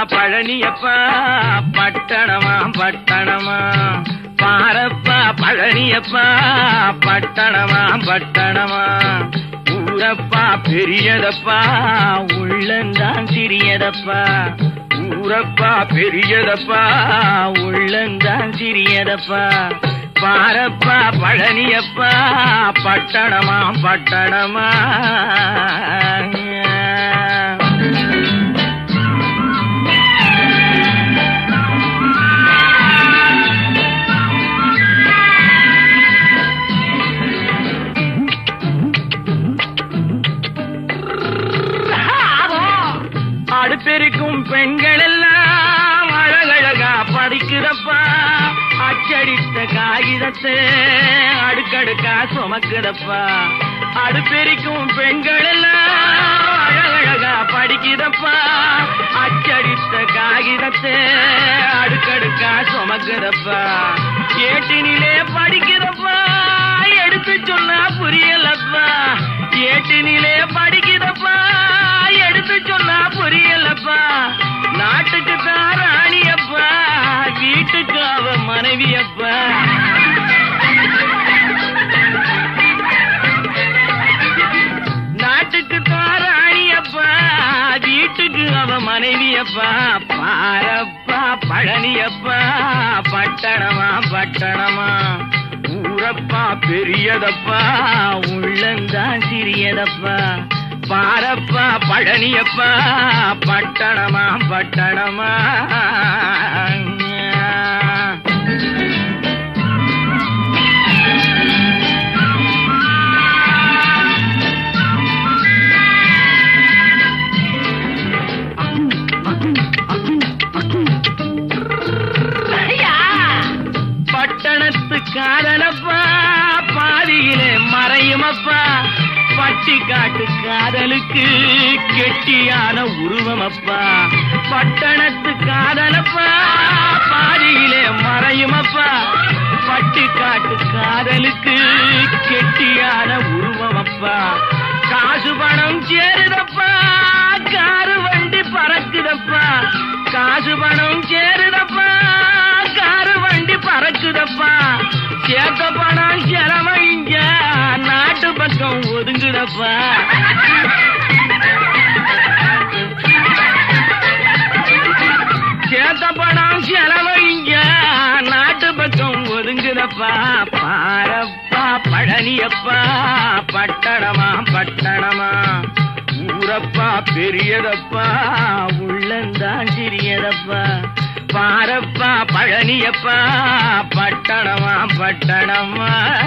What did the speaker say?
பழனியப்பா பட்டணமா பட்டணமா பாரப்பா பழனியப்பா பட்டணமா பட்டணமா ஊரப்பா பெரியதப்பா உள்ளந்தான் சிறியதப்பா ஊரப்பா பெரியதப்பா உள்ளந்தான் சிறியதப்பா பாரப்பா பழனியப்பா பட்டணமா பட்டணமா அடுப்பெருக்கும் பெண்கள் எல்லாம் அழகழகா படிக்கிறப்பா அச்சடித்த காகிதத்தை அடுக்கடுக்கா சுமக்குதப்பா அடுப்பெருக்கும் பெண்கள் எல்லாம் அழகழகா படிக்கிறப்பா அச்சடித்த காகிதத்தை அடுக்கடுக்கா சுமக்குதப்பா ஏட்டினிலே படிக்கிறப்பா எடுத்து சொன்னா புரியலப்பா ஏட்டினிலே படிக்கிறப்பா எடுத்து சொன்னா புரியலப்பா நாட்டுக்கு தான் ராணியப்பா வீட்டுக்கு அவ மனைவியப்பா நாட்டுக்கு தான் ராணியப்பா வீட்டுக்கு அவ மனைவியப்பா பாரப்பா பழனியப்பா பட்டணமா பட்டணமா ஊரப்பா பெரியதப்பா உள்ளந்தான் சிறியதப்பா பாரப்பா பழனியப்பா பட்டணமா பட்டணமா பட்டணத்து காதலப்பா பாதியிலே மறையுமப்பா பட்டி காட்டு காதலுக்கு கெட்டியான உருவமப்பா பட்டணத்து காதலப்பா பாதியிலே மறையுமப்பா பட்டி காட்டு காதலுக்கு கெட்டியான உருவமப்பா காசு பணம் சேருதப்பா காரு வண்டி பறக்குதப்பா காசு பணம் சேருதப்பா காரு வண்டி பறக்குதப்பா சேத்த பணம் சிரம இங்க நாட்டு பக்கம் ஒதுங்குதப்பா சேத்த பணம் செலவு இங்க நாட்டு பக்கம் ஒதுங்குதப்பா பாரப்பா பழனியப்பா பட்டணமா பட்டணமா ஊரப்பா பெரியதப்பா உள்ளந்தான் சிறியதப்பா பாரப்பா பழனியப்பா பட்டணமா பட்டணமா